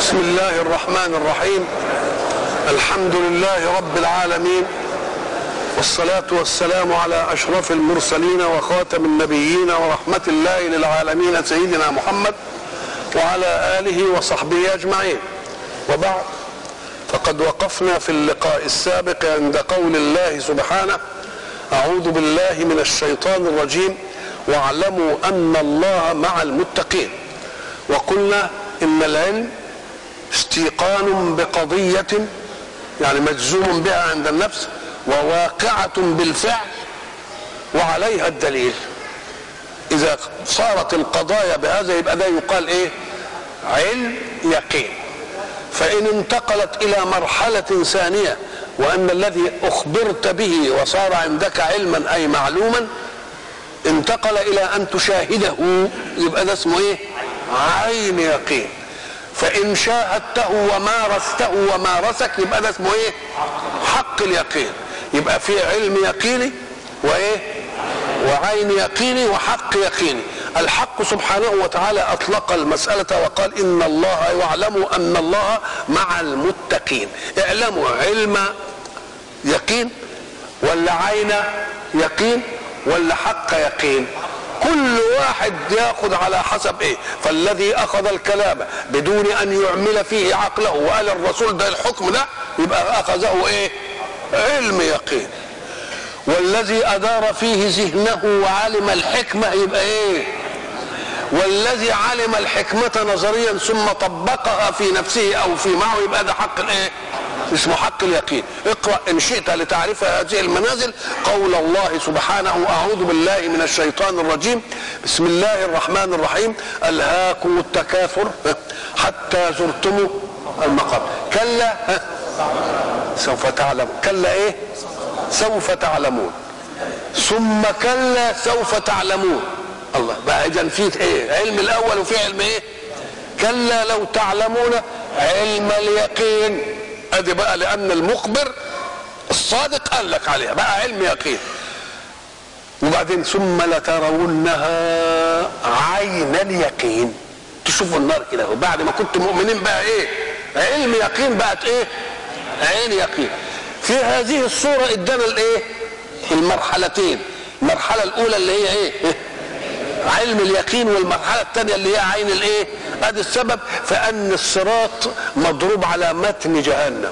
بسم الله الرحمن الرحيم الحمد لله رب العالمين والصلاة والسلام على أشرف المرسلين وخاتم النبيين ورحمة الله للعالمين سيدنا محمد وعلى آله وصحبه أجمعين وبعد فقد وقفنا في اللقاء السابق عند قول الله سبحانه أعوذ بالله من الشيطان الرجيم واعلموا أن الله مع المتقين وقلنا إن العلم استيقان بقضية يعني مجزوم بها عند النفس وواقعة بالفعل وعليها الدليل إذا صارت القضايا بهذا يبقى ده يقال إيه؟ علم يقين فإن انتقلت إلى مرحلة ثانية وأن الذي أخبرت به وصار عندك علما أي معلوما انتقل إلى أن تشاهده يبقى ده اسمه إيه؟ عين يقين فإن شاهدته ومارسته ومارسك يبقى ده اسمه إيه؟ حق اليقين يبقى في علم يقيني وإيه؟ وعين يقيني وحق يقيني الحق سبحانه وتعالى أطلق المسألة وقال إن الله يعلم أن الله مع المتقين اعلموا علم يقين ولا عين يقين ولا حق يقين كل واحد ياخذ على حسب ايه فالذي اخذ الكلام بدون ان يعمل فيه عقله وقال الرسول ده الحكم ده يبقى اخذه ايه علم يقين والذي ادار فيه ذهنه وعلم الحكمه يبقى ايه والذي علم الحكمة نظريا ثم طبقها في نفسه أو في معه يبقى ده حق الإيه؟ اسمه حق اليقين اقرأ إن شئت لتعرف هذه المنازل قول الله سبحانه أعوذ بالله من الشيطان الرجيم بسم الله الرحمن الرحيم ألهاكم التكاثر حتى زرتم المقام كلا سوف تعلم كلا إيه سوف تعلمون ثم كلا سوف تعلمون الله بقى اذا في ايه علم الاول وفي علم ايه كلا لو تعلمون علم اليقين ادي بقى لان المخبر الصادق قال لك عليها بقى علم يقين وبعدين ثم لترونها عين اليقين تشوفوا النار كده وبعد ما كنتم مؤمنين بقى ايه علم يقين بقت ايه عين يقين في هذه الصورة ادانا الايه المرحلتين المرحلة الأولى اللي هي ايه علم اليقين والمرحلة الثانية اللي هي عين الايه ادي السبب فان الصراط مضروب على متن جهنم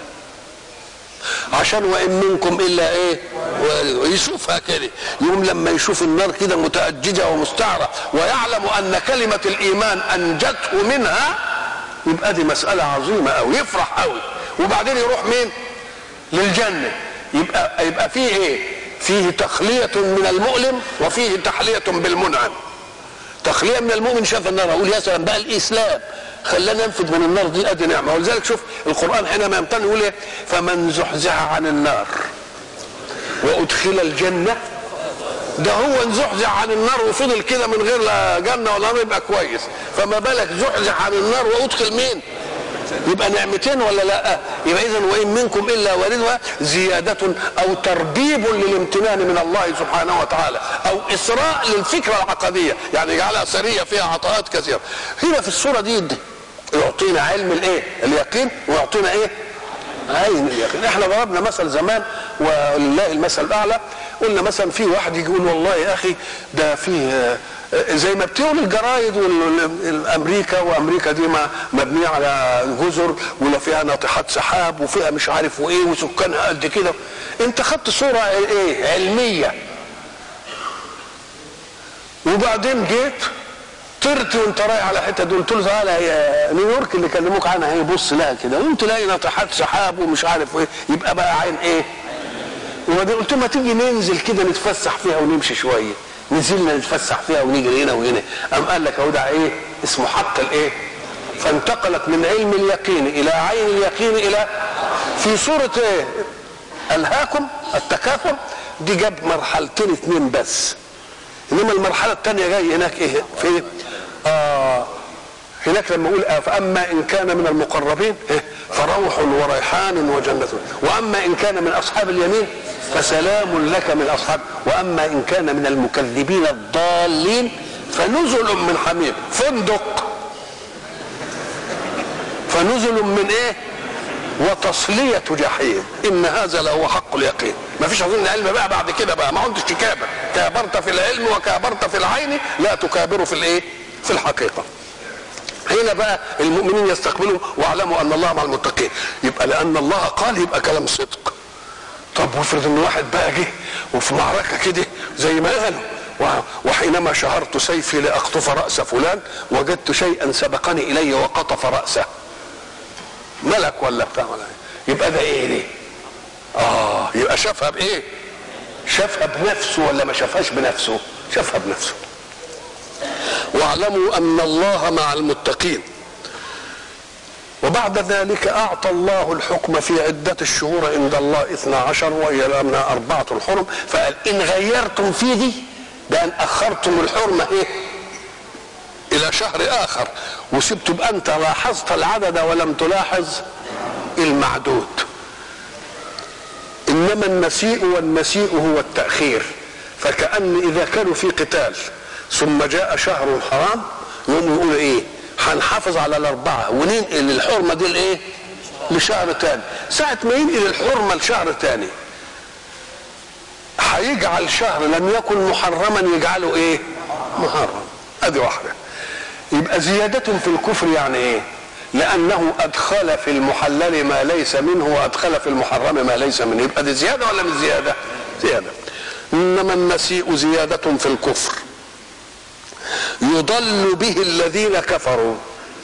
عشان وان منكم الا ايه ويشوفها كده يوم لما يشوف النار كده متأججة ومستعرة ويعلم ان كلمة الايمان انجته منها يبقى دي مسألة عظيمة قوي يفرح قوي وبعدين يروح مين للجنة يبقى يبقى فيه ايه فيه تخلية من المؤلم وفيه تحلية بالمنعم تخليه من المؤمن شاف النار اقول يا سلام بقى الاسلام خلانا ننفذ من النار دي ادي نعمه ولذلك شوف القران حينما يمتن يقول ايه فمن زحزح عن النار وادخل الجنه ده هو انزحزح عن النار وفضل كده من غير لا جنه ولا نار يبقى كويس فما بالك زحزح عن النار وادخل مين يبقى نعمتين ولا لا يبقى اذا وان منكم الا واردها زياده او تربيب للامتنان من الله سبحانه وتعالى او اسراء للفكره العقديه يعني يجعلها سريه فيها عطاءات كثيره هنا في الصوره دي, دي يعطينا علم الايه اليقين ويعطينا ايه عين اليقين احنا ضربنا مثل زمان ولله المثل الاعلى قلنا مثلا في واحد يجي يقول والله يا اخي ده فيه زي ما بتقول الجرايد والامريكا وامريكا دي ما مبنيه على جزر ولا فيها ناطحات سحاب وفيها مش عارف وايه وسكانها قد كده انت خدت صوره ايه علميه وبعدين جيت طرت وانت رايح على الحته دي قلت له تعالى هي نيويورك اللي كلموك عنها هي بص لها كده وانت تلاقي ناطحات سحاب ومش عارف ايه يبقى بقى عين ايه وبعدين قلت له ما تيجي ننزل كده نتفسح فيها ونمشي شويه نزلنا نتفسح فيها ونيجي هنا وهنا قام قال لك اهو ده ايه اسمه حق الايه فانتقلت من علم اليقين الى عين اليقين الى في صورة ايه الهاكم التكاثر دي جاب مرحلتين اثنين بس انما المرحلة الثانية جاي هناك ايه في آه هناك لما يقول آه فاما ان كان من المقربين إيه فروح وريحان وجنة واما ان كان من اصحاب اليمين فسلام لك من اصحاب واما ان كان من المكذبين الضالين فنزل من حميم فندق فنزل من ايه وتصلية جحيم إن هذا لهو حق اليقين ما فيش أظن علم بقى بعد كده بقى ما عدتش تكابر كابرت في العلم وكابرت في العين لا تكابر في الإيه في الحقيقة هنا بقى المؤمنين يستقبلوا واعلموا ان الله مع المتقين يبقى لان الله قال يبقى كلام صدق طب وافرض ان واحد بقى جه وفي معركه كده زي ما قالوا وحينما شهرت سيفي لاقطف راس فلان وجدت شيئا سبقني الي وقطف راسه ملك ولا بتاع ولا إيه؟ يبقى ده ايه دي اه يبقى شافها بايه شافها بنفسه ولا ما شافهاش بنفسه شافها بنفسه واعلموا ان الله مع المتقين وبعد ذلك أعطى الله الحكم في عدة الشهور عند الله اثنا عشر وهي الأمن أربعة الحرم فقال إن غيرتم في دي بأن أخرتم الحرمة إيه إلى شهر آخر وسبتم أنت لاحظت العدد ولم تلاحظ المعدود إنما النسيء والنسيء هو التأخير فكأن إذا كانوا في قتال ثم جاء شهر حرام يقوموا يقولوا إيه هنحافظ على الأربعة وننقل الحرمة دي لإيه لشهر تاني ساعة ما ينقل الحرمة لشهر تاني هيجعل شهر لم يكن محرما يجعله ايه محرم ادي واحده يبقى زيادة في الكفر يعني ايه لانه ادخل في المحلل ما ليس منه وادخل في المحرم ما ليس منه يبقى دي زيادة ولا مش زيادة زيادة انما النسيء زيادة في الكفر يضل به الذين كفروا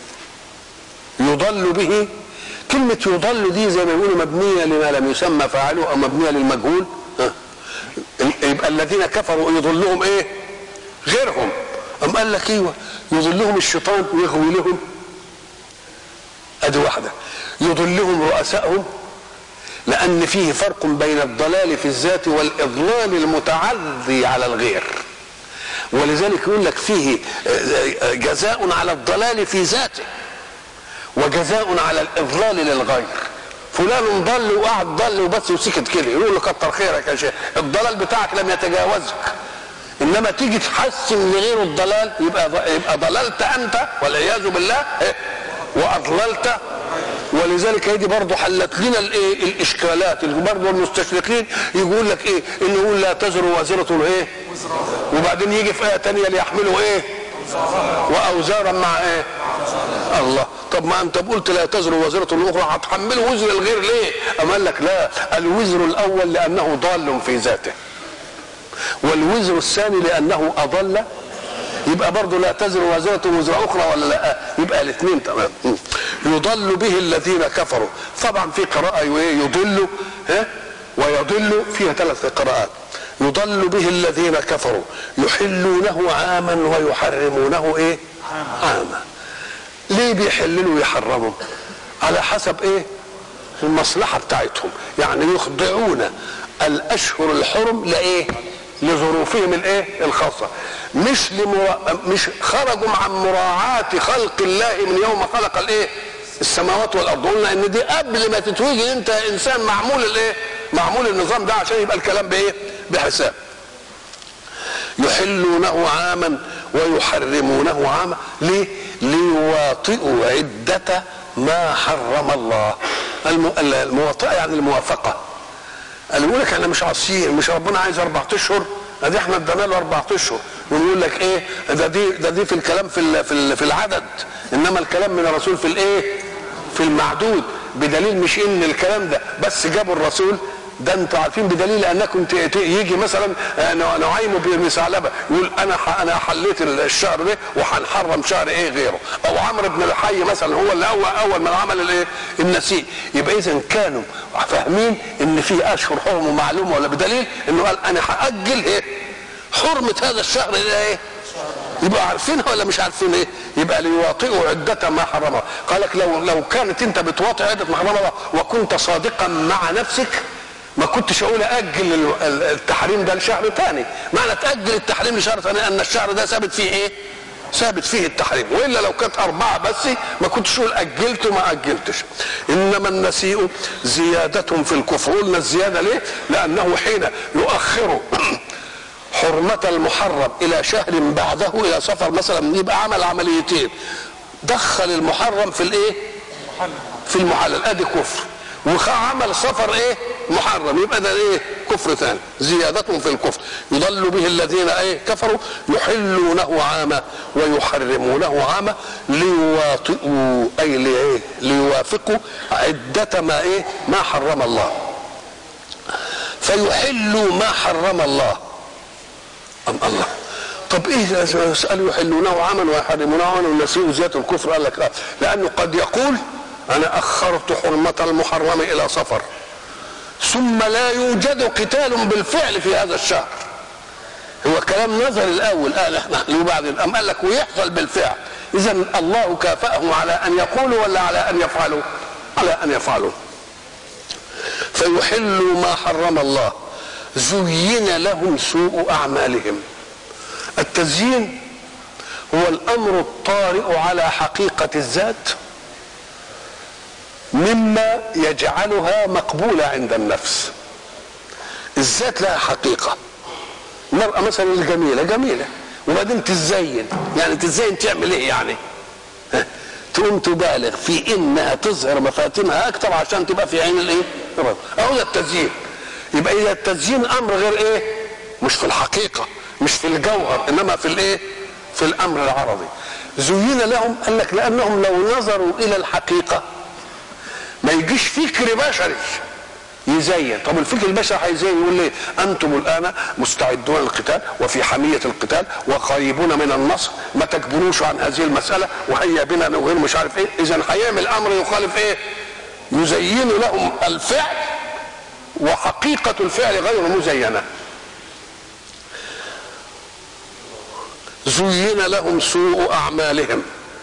يضل به كلمة يضل دي زي ما يقولوا مبنية لما لم يسمى فاعله أو مبنية للمجهول ها. يبقى الذين كفروا يضلهم ايه غيرهم أم قال لك ايوه يضلهم الشيطان ويغوي لهم ادي واحدة يضلهم رؤسائهم لأن فيه فرق بين الضلال في الذات والإضلال المتعدي على الغير ولذلك يقول لك فيه جزاء على الضلال في ذاته وجزاء على الإضلال للغير فلان ضل وقعد ضل وبس وسكت كده يقول له كتر خيرك يا شيخ الضلال بتاعك لم يتجاوزك انما تيجي تحسن لغيره الضلال يبقى يبقى ضللت انت والعياذ بالله واضللت ولذلك هي دي برضه حلت لنا الايه الاشكالات برضه المستشرقين يقول لك ايه ان يقول لا تزر وازره ايه وبعدين يجي في ايه ثانيه ليحملوا ايه واوزارا مع ايه الله طب ما انت قلت لا تزر وزرة اخرى هتحمله وزر الغير ليه؟ أم قال لك لا الوزر الاول لانه ضال في ذاته. والوزر الثاني لانه اضل يبقى برضه لا تزر وزرة وزر اخرى ولا لا؟ يبقى الاثنين تمام. يضل به الذين كفروا. طبعا في قراءة يضل ها ويضل فيها ثلاث قراءات. يضل به الذين كفروا يحلونه عاما ويحرمونه ايه؟ عاما. ليه بيحللوا ويحرموا على حسب ايه المصلحة بتاعتهم يعني يخضعون الاشهر الحرم لايه لظروفهم الايه الخاصة مش لمرا... مش خرجوا عن مراعاة خلق الله من يوم خلق الايه السماوات والارض قلنا ان دي قبل ما تتوجد انت انسان معمول الايه معمول النظام ده عشان يبقى الكلام بايه بحساب يحلونه عاما ويحرمونه عاما ليه ليواطئوا عدة ما حرم الله المواطئة يعني الموافقة اللي يقول لك احنا مش عاصيين مش ربنا عايز اربع اشهر ادي احنا ادانا له اربع اشهر ونقول لك ايه ده دي ده دي في الكلام في ال في, ال في العدد انما الكلام من الرسول في الايه في المعدود بدليل مش ان الكلام ده بس جابوا الرسول ده انتوا عارفين بدليل انكم يجي مثلا نعيم بن ثعلبه يقول انا انا حليت الشهر ده وهنحرم شهر ايه غيره او عمرو بن الحي مثلا هو اللي اول اول من عمل الايه النسيء يبقى اذا كانوا فاهمين ان في اشهر حرم معلومه ولا بدليل انه قال انا هاجل ايه حرمه هذا الشهر ده ايه يبقى عارفينها ولا مش عارفين ايه يبقى ليواطئوا عدة ما حرمه قال لك لو لو كانت انت بتواطئ عدة ما حرمه وكنت صادقا مع نفسك ما كنتش اقول اجل التحريم ده لشهر ثاني معنى تاجل التحريم لشهر ثاني ان الشهر ده ثابت فيه ايه ثابت فيه التحريم والا لو كانت اربعه بس ما كنتش اقول اجلت وما اجلتش انما النسيء زياده في الكفر قلنا الزياده ليه لانه حين يؤخر حرمة المحرم إلى شهر بعده إلى سفر مثلا يبقى عمل عمليتين دخل المحرم في الإيه؟ في المحلل ادي كفر وعمل سفر ايه محرم يبقى ده ايه كفر ثاني زيادة في الكفر يضل به الذين ايه كفروا يحلونه عاما ويحرمونه عاما ليواطئوا اي لإيه ليوافقوا عدة ما ايه ما حرم الله فيحلوا ما حرم الله أم الله طب ايه اسالوا يحلونه عاما ويحرمونه عاما ونسيء زياده الكفر قال لك آه. لانه قد يقول انا اخرت حرمه المحرم الى صفر ثم لا يوجد قتال بالفعل في هذا الشهر هو كلام نظر الاول قال احنا وبعدين ام قال لك ويحصل بالفعل اذا الله كافأهم على ان يقولوا ولا على ان يفعلوا على ان يفعلوا فيحلوا ما حرم الله زين لهم سوء اعمالهم التزيين هو الامر الطارئ على حقيقه الذات مما يجعلها مقبوله عند النفس الذات لها حقيقه المرأة مثلا الجميلة جميلة وبعدين تزين يعني تزين تعمل ايه يعني ها؟ تقوم تبالغ في انها تظهر مفاتنها اكثر عشان تبقى في عين الايه الرجل اهو ده التزيين يبقى اذا التزيين امر غير ايه مش في الحقيقة مش في الجوهر انما في الايه في الامر العرضي زين لهم قال لك لانهم لو نظروا الى الحقيقة ما يجيش فكر بشري يزين طب الفكر البشري هيزين يقول ليه انتم الان مستعدون للقتال وفي حميه القتال وقريبون من النصر ما تكبروش عن هذه المساله وهيا بنا نغير مش عارف ايه اذا هيعمل امر يخالف ايه يزين لهم الفعل وحقيقه الفعل غير مزينه زين لهم سوء اعمالهم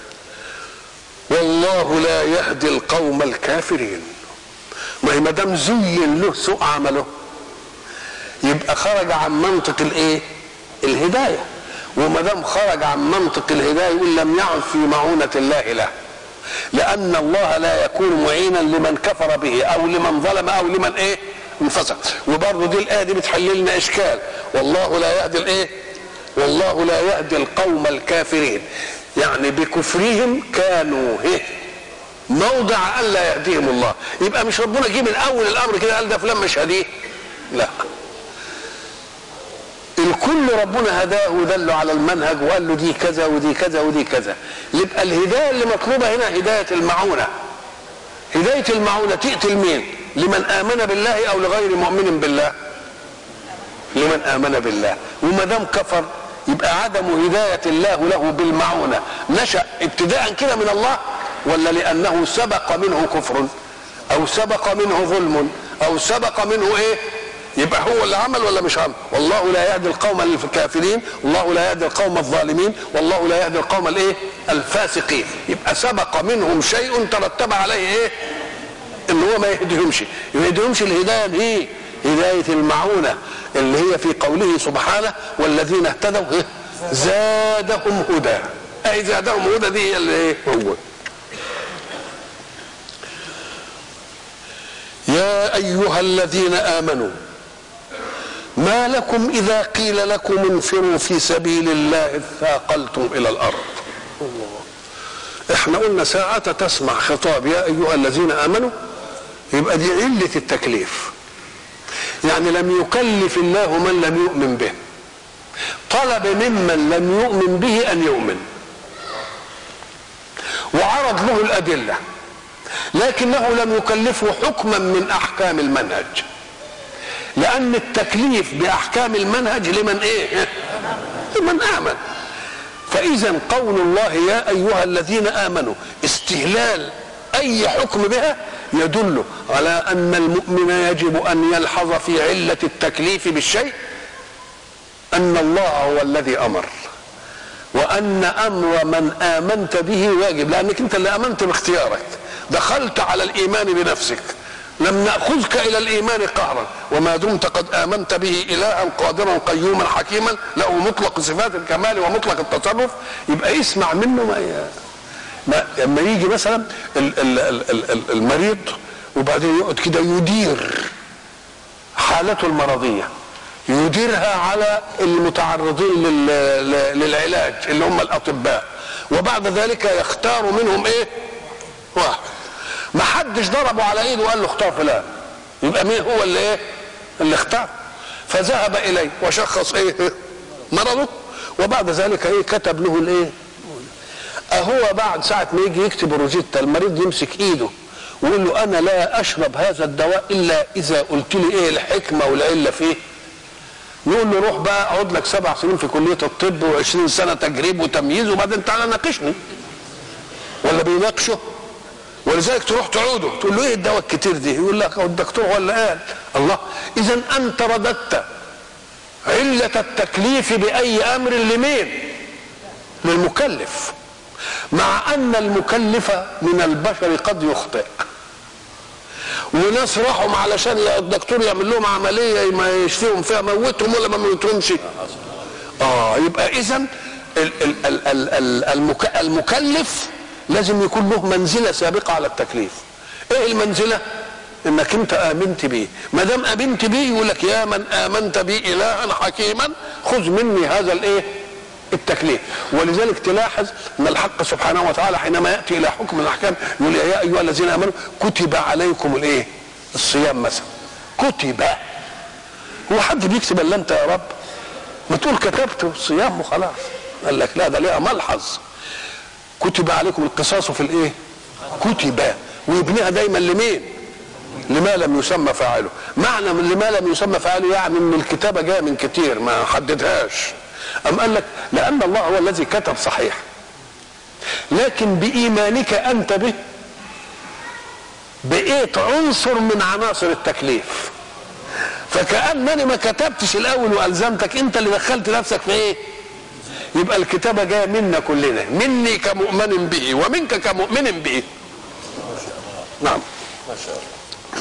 والله لا يهدي القوم الكافرين ما هي ما دام زين له سوء عمله يبقى خرج عن منطق الايه؟ الهدايه وما دام خرج عن منطق الهدايه يقول لم يعد في معونه الله له لان الله لا يكون معينا لمن كفر به او لمن ظلم او لمن ايه؟ انفسق وبرضه دي الايه دي بتحل لنا اشكال والله لا يهدي الايه؟ والله لا يهدي القوم الكافرين يعني بكفرهم كانوا ايه؟ موضع الا يهديهم الله يبقى مش ربنا جه من اول الامر كده قال ده فلان مش هديه لا الكل ربنا هداه ودله على المنهج وقال له دي كذا ودي كذا ودي كذا يبقى الهدايه اللي مطلوبه هنا هدايه المعونه هدايه المعونه تاتي لمين لمن امن بالله او لغير مؤمن بالله لمن امن بالله وما دام كفر يبقى عدم هدايه الله له بالمعونه نشا ابتداء كده من الله ولا لانه سبق منه كفر او سبق منه ظلم او سبق منه ايه يبقى هو اللي عمل ولا مش عمل والله لا يهدي القوم الكافرين والله لا يهدي القوم الظالمين والله لا يهدي القوم الايه الفاسقين يبقى سبق منهم شيء ترتب عليه ايه ان هو ما يهديهمش ما يهديهمش الهدايه دي هدايه المعونه اللي هي في قوله سبحانه والذين اهتدوا إيه؟ زادهم هدى اي زادهم هدى دي هي اللي ايه هو يا ايها الذين امنوا ما لكم اذا قيل لكم انفروا في سبيل الله اثاقلتم الى الارض الله احنا قلنا ساعة تسمع خطاب يا ايها الذين امنوا يبقى دي علة التكليف يعني لم يكلف الله من لم يؤمن به طلب ممن لم يؤمن به ان يؤمن وعرض له الادله لكنه لم يكلفه حكما من احكام المنهج لان التكليف باحكام المنهج لمن ايه لمن امن فاذا قول الله يا ايها الذين امنوا استهلال اي حكم بها يدل على ان المؤمن يجب ان يلحظ في عله التكليف بالشيء ان الله هو الذي امر وان امر من امنت به واجب لانك انت اللي امنت باختيارك دخلت على الايمان بنفسك لم ناخذك الى الايمان قهرا وما دمت قد امنت به الها قادرا قيوما حكيما له مطلق صفات الكمال ومطلق التصرف يبقى اسمع منه ما, ي... ما لما يجي مثلا ال- ال- ال- ال- ال- المريض وبعدين يقعد كده يدير حالته المرضيه يديرها على المتعرضين لل- للعلاج اللي هم الاطباء وبعد ذلك يختار منهم ايه واحد ما حدش ضربه على ايده وقال له اختار فلان يبقى مين هو اللي ايه اللي اختار فذهب اليه وشخص ايه مرضه وبعد ذلك ايه كتب له الايه اهو بعد ساعه ما يجي يكتب الروجيتا المريض يمسك ايده ويقول له انا لا اشرب هذا الدواء الا اذا قلت لي ايه الحكمه والعله فيه نقول له روح بقى اقعد لك سبع سنين في كليه الطب و20 سنه تجريب وتمييز وبعدين تعالى ناقشني ولا بيناقشه ولذلك تروح تعوده تقول له ايه الدواء الكتير دي يقول لك الدكتور هو اللي قال الله اذا انت رددت علة التكليف بأي أمر لمين؟ للمكلف مع أن المكلف من البشر قد يخطئ وناس راحوا علشان الدكتور يعمل لهم عملية ما يشفيهم فيها موتهم ولا ما موتهمش اه يبقى إذا المكلف لازم يكون له منزلة سابقة على التكليف ايه المنزلة؟ انك انت امنت بيه ما دام امنت بيه يقول لك يا من امنت بي الها حكيما خذ مني هذا الايه التكليف ولذلك تلاحظ ان الحق سبحانه وتعالى حينما ياتي الى حكم الاحكام يقول يا ايها الذين امنوا كتب عليكم الايه الصيام مثلا كتب هو حد بيكتب الا انت يا رب ما تقول كتبت الصيام وخلاص قال لك لا ده ليها ملحظ كتب عليكم القصاص في الايه كتب ويبنيها دايما لمين لما لم يسمى فاعله معنى من لما لم يسمى فاعله يعني ان الكتابه جايه من كتير ما حددهاش أم قال لك لأن الله هو الذي كتب صحيح لكن بإيمانك أنت به بقيت عنصر من عناصر التكليف فكأنني ما كتبتش الأول وألزمتك أنت اللي دخلت نفسك في إيه يبقى الكتابة جاية منا كلنا مني كمؤمن به ومنك كمؤمن به نعم ما شاء الله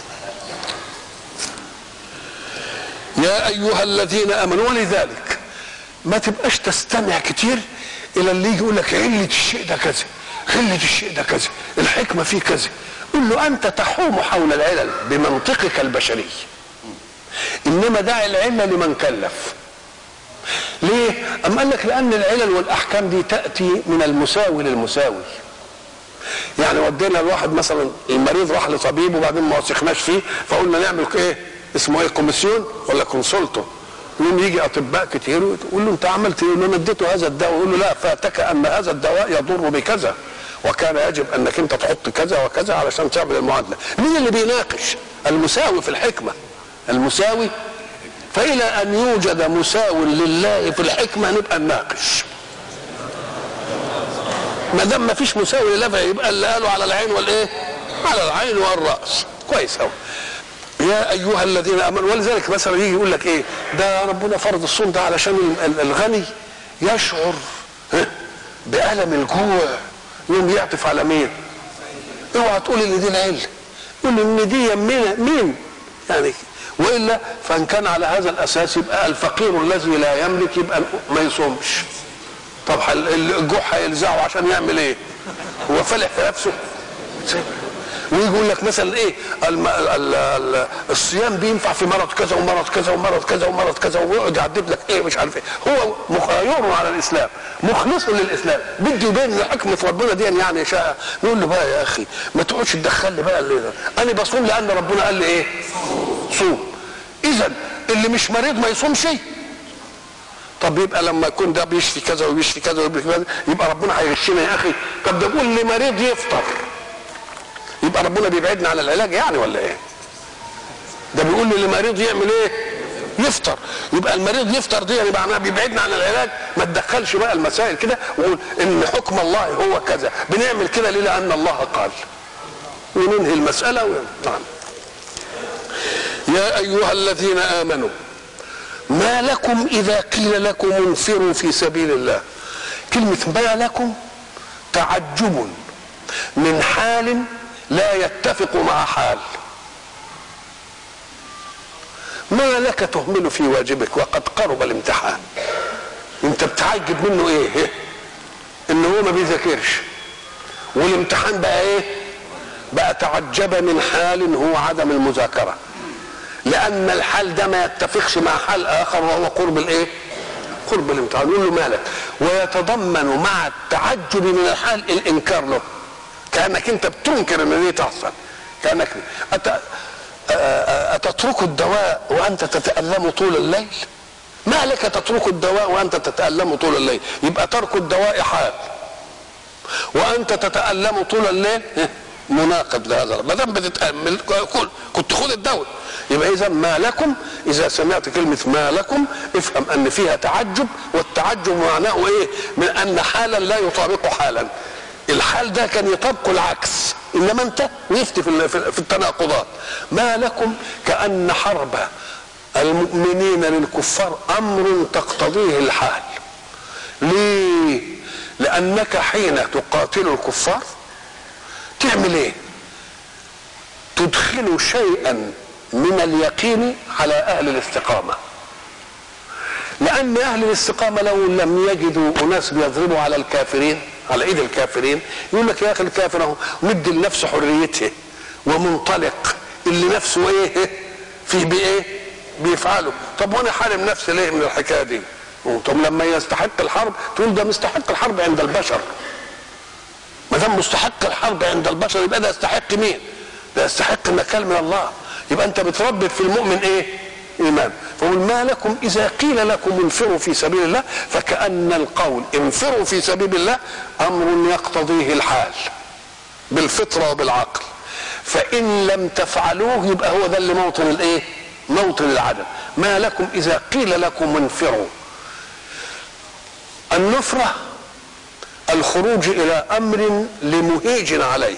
يا أيها الذين آمنوا ولذلك ما تبقاش تستمع كتير الى اللي يجي يقول لك عله الشيء ده كذا علة الشيء ده كذا الحكمة فيه كذا قل له أنت تحوم حول العلل بمنطقك البشري إنما دع العلة لمن كلف ليه؟ أم قال لك لأن العلل والأحكام دي تأتي من المساوي للمساوي يعني ودينا الواحد مثلا المريض راح لطبيب وبعدين ما وثقناش فيه فقلنا نعمل ايه اسمه ايه كوميسيون ولا كونسولتو يقوم يجي اطباء كتير ويقول له انت عملت ايه؟ يقول له انا اديته هذا الدواء يقول له لا فاتك ان هذا الدواء يضر بكذا وكان يجب انك انت تحط كذا وكذا علشان تعمل المعادله. مين اللي بيناقش؟ المساوي في الحكمه. المساوي فالى ان يوجد مساو لله في الحكمه نبقى نناقش. ما دام ما فيش مساوي لله فيبقى اللي قالوا على العين والايه؟ على العين والراس. كويس قوي. يا ايها الذين امنوا ولذلك مثلا يجي يقول لك ايه ده ربنا فرض الصوم ده علشان الغني يشعر بألم الجوع يوم يعطف على مين اوعى تقول ان دي العله قول ان دي يمنا مين يعني والا فان كان على هذا الاساس يبقى الفقير الذي لا يملك يبقى ما يصومش طب الجوع هيلزعه عشان يعمل ايه هو فلح في نفسه ويجي يقول لك مثلا ايه الم... ال... ال... الصيام بينفع في مرض كذا ومرض كذا ومرض كذا ومرض كذا ويقعد يعدد لك ايه مش عارف ايه هو مخير على الاسلام مخلص للاسلام بده يبين ان حكمه ربنا دي يعني شاء نقول له بقى يا اخي ما تقعدش تدخل لي بقى اللي انا بصوم لان ربنا قال لي ايه صوم اذا اللي مش مريض ما يصومش طب يبقى لما يكون ده بيشفي كذا وبيشفي كذا وبيشفي كذا يبقى ربنا هيغشنا يا اخي طب ده بيقول لمريض يفطر يبقى ربنا بيبعدنا عن العلاج يعني ولا ايه ده بيقول لي المريض يعمل ايه يفطر يبقى المريض يفطر دي يعني معناها بيبعدنا عن العلاج ما تدخلش بقى المسائل كده وقول ان حكم الله هو كذا بنعمل كده ليه لان الله قال وننهي المساله و... نعم يا ايها الذين امنوا ما لكم اذا قيل لكم انفروا في سبيل الله كلمه ما لكم تعجب من حال لا يتفق مع حال ما لك تهمل في واجبك وقد قرب الامتحان انت بتعجب منه ايه ان هو ما بيذاكرش والامتحان بقى ايه بقى تعجب من حال هو عدم المذاكره لان الحال ده ما يتفقش مع حال اخر وهو قرب الايه قرب الامتحان يقول له مالك ويتضمن مع التعجب من الحال الانكار له كانك انت بتنكر ان دي تحصل كانك أت... اتترك الدواء وانت تتالم طول الليل ما لك تترك الدواء وانت تتالم طول الليل يبقى ترك الدواء حال وانت تتالم طول الليل مناقض لهذا ما دام بتتامل كنت خذ الدواء يبقى اذا ما لكم اذا سمعت كلمه ما لكم افهم ان فيها تعجب والتعجب معناه ايه من ان حالا لا يطابق حالا الحال ده كان يطابق العكس انما انت وقفت في في التناقضات ما لكم كان حرب المؤمنين للكفار امر تقتضيه الحال ليه لانك حين تقاتل الكفار تعمل ايه تدخل شيئا من اليقين على اهل الاستقامه لان اهل الاستقامه لو لم يجدوا اناس بيضربوا على الكافرين على ايد الكافرين يقول لك يا اخي الكافر اهو مدي لنفسه حريته ومنطلق اللي نفسه ايه فيه بايه بيفعله طب وانا حارم نفسي ليه من الحكايه دي طب لما يستحق الحرب تقول ده مستحق الحرب عند البشر ما دام مستحق الحرب عند البشر يبقى ده يستحق مين ده يستحق النكال من الله يبقى انت بتربط في المؤمن ايه ايمان فقل ما لكم اذا قيل لكم انفروا في سبيل الله فكان القول انفروا في سبيل الله امر يقتضيه الحال بالفطره وبالعقل فان لم تفعلوه يبقى هو ده اللي موطن الايه موطن العدم ما لكم اذا قيل لكم انفروا النفره الخروج الى امر لمهيج عليه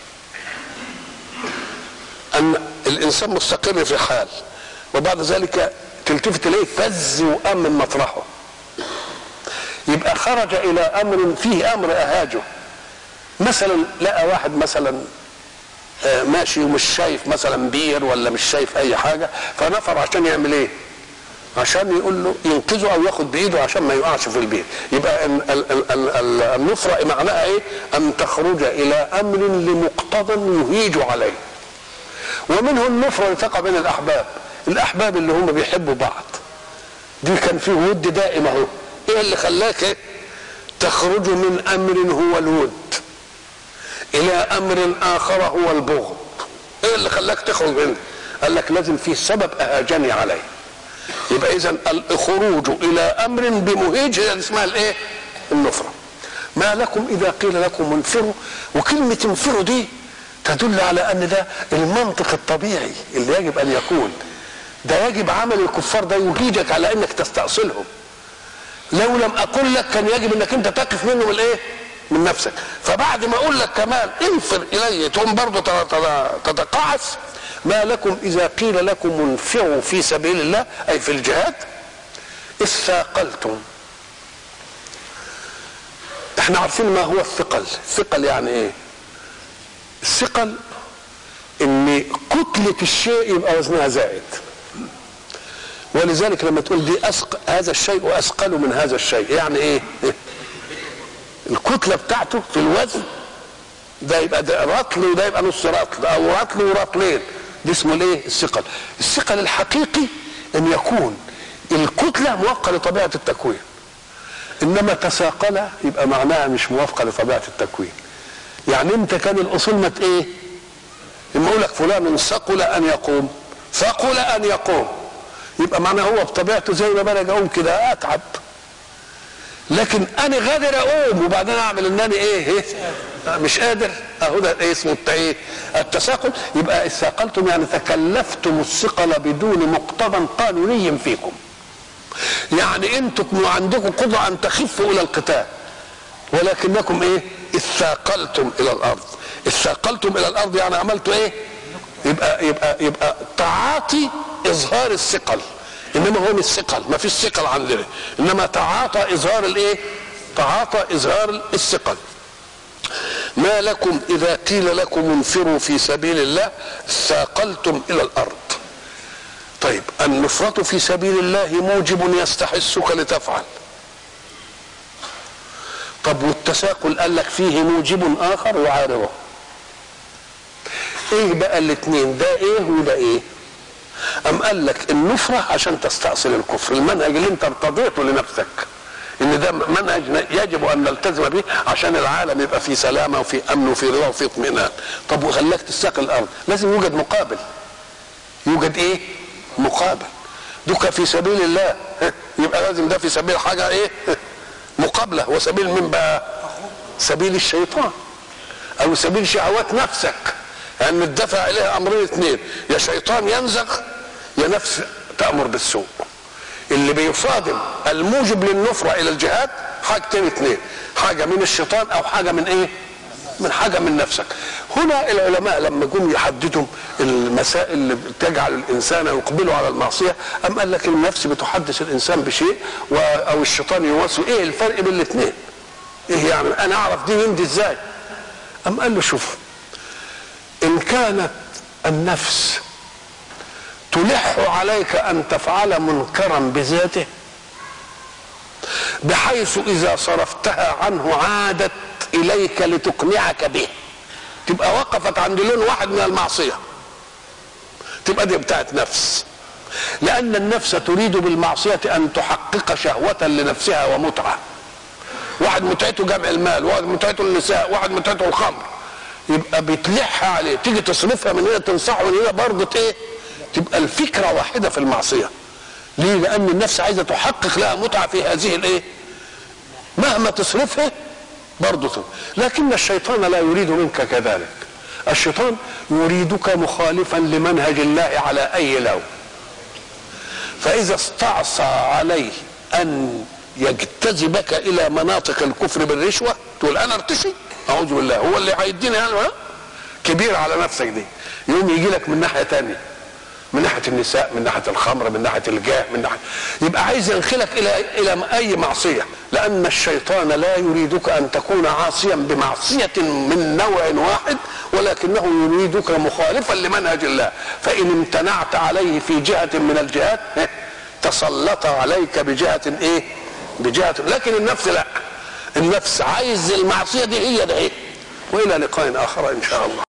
ان الانسان مستقر في حال وبعد ذلك تلتفت اليه فز وقام من مطرحه يبقى خرج الى امر فيه امر اهاجه مثلا لقى واحد مثلا ماشي ومش شايف مثلا بير ولا مش شايف اي حاجه فنفر عشان يعمل ايه عشان يقول له ينقذه او ياخد بايده عشان ما يقعش في البير يبقى النفره معناها ايه ان تخرج الى امر لمقتضى يهيج عليه ومنه النفره اللي تقع بين الاحباب الاحباب اللي هم بيحبوا بعض دي كان فيه ود دائم اهو ايه اللي خلاك إيه؟ تخرج من امر هو الود الى امر اخر هو البغض ايه اللي خلاك تخرج منه قال لك لازم فيه سبب اهاجني عليه يبقى اذا الخروج الى امر بمهيج هي اسمها الايه النفره ما لكم اذا قيل لكم انفروا وكلمه انفروا دي تدل على ان ده المنطق الطبيعي اللي يجب ان يكون ده يجب عمل الكفار ده يهيجك على انك تستأصلهم لو لم اقول لك كان يجب انك انت تقف منهم الايه من نفسك فبعد ما اقول لك كمان انفر الي تقوم برضه تتقاعس ما لكم اذا قيل لكم انفروا في سبيل الله اي في الجهاد اثاقلتم احنا عارفين ما هو الثقل الثقل يعني ايه الثقل ان كتلة الشيء يبقى وزنها زائد ولذلك لما تقول دي أسق هذا الشيء اثقل من هذا الشيء يعني ايه الكتلة بتاعته في الوزن ده يبقى ده رطل وده يبقى نص رطل او رطل ورطلين دي اسمه الايه الثقل الثقل الحقيقي ان يكون الكتلة موافقة لطبيعة التكوين انما تساقل يبقى معناها مش موافقة لطبيعة التكوين يعني امتى كان الاصول مت ايه لما اقول لك فلان ثقل ان يقوم ثقل ان يقوم يبقى معناه هو بطبيعته زي ما انا اقوم كده اتعب لكن انا غادر اقوم وبعدين اعمل ان انا ايه, إيه؟ مش قادر اهو ده إيه اسمه ايه التثاقل يبقى اثاقلتم يعني تكلفتم الثقل بدون مقتضى قانوني فيكم يعني انتم عندكم قدره ان تخفوا الى القتال ولكنكم ايه اثاقلتم الى الارض اثاقلتم الى الارض يعني عملتوا ايه يبقى يبقى يبقى تعاطي اظهار الثقل انما هو مش ثقل ما فيش ثقل عندنا انما تعاطى اظهار الايه تعاطى اظهار الثقل ما لكم اذا قيل لكم انفروا في سبيل الله ثاقلتم الى الارض طيب النفرة في سبيل الله موجب يستحسك لتفعل طب والتساقل قال لك فيه موجب اخر وعارضه ايه بقى الاثنين ده ايه وده ايه ام قال لك النفرة عشان تستأصل الكفر المنهج اللي انت ارتضيته لنفسك ان ده منهج يجب ان نلتزم به عشان العالم يبقى في سلامه وفي امن وفي رضا وفي اطمئنان طب وخلاك تستقي الارض لازم يوجد مقابل يوجد ايه مقابل دوك في سبيل الله يبقى لازم ده في سبيل حاجه ايه مقابله وسبيل من بقى سبيل الشيطان او سبيل شهوات نفسك لان يعني الدفع اليها امرين اثنين يا شيطان ينزغ يا نفس تامر بالسوء اللي بيصادم الموجب للنفرة إلى الجهاد حاجتين اثنين حاجة من الشيطان أو حاجة من إيه؟ من حاجة من نفسك هنا العلماء لما جم يحددوا المسائل اللي تجعل الإنسان يقبل على المعصية أم قال لك النفس بتحدث الإنسان بشيء و... أو الشيطان يوسوس إيه الفرق بين الاثنين؟ إيه يعني أنا أعرف دي من دي إزاي؟ أم قال له شوف إن كانت النفس تلح عليك ان تفعل منكرا بذاته بحيث اذا صرفتها عنه عادت اليك لتقنعك به تبقى وقفت عند لون واحد من المعصيه تبقى دي بتاعت نفس لان النفس تريد بالمعصيه ان تحقق شهوه لنفسها ومتعه واحد متعته جمع المال واحد متعته النساء واحد متعته الخمر يبقى بتلح عليه تيجي تصرفها من هنا تنصحه من هنا برضه ايه تبقى الفكره واحده في المعصيه ليه لان النفس عايزه تحقق لها متعه في هذه الايه مهما تصرفها برضه لكن الشيطان لا يريد منك كذلك الشيطان يريدك مخالفا لمنهج الله على اي لون فاذا استعصى عليه ان يجتذبك الى مناطق الكفر بالرشوه تقول انا ارتشي اعوذ بالله هو اللي هيديني انا كبير على نفسك دي يوم يجي لك من ناحيه تانية من ناحيه النساء من ناحيه الخمر من ناحيه الجاه من ناحيه يبقى عايز ينخلك الى الى اي معصيه لان الشيطان لا يريدك ان تكون عاصيا بمعصيه من نوع واحد ولكنه يريدك مخالفا لمنهج الله فان امتنعت عليه في جهه من الجهات تسلط عليك بجهه ايه بجهه لكن النفس لا النفس عايز المعصيه دي هي ده ايه والى لقاء اخر ان شاء الله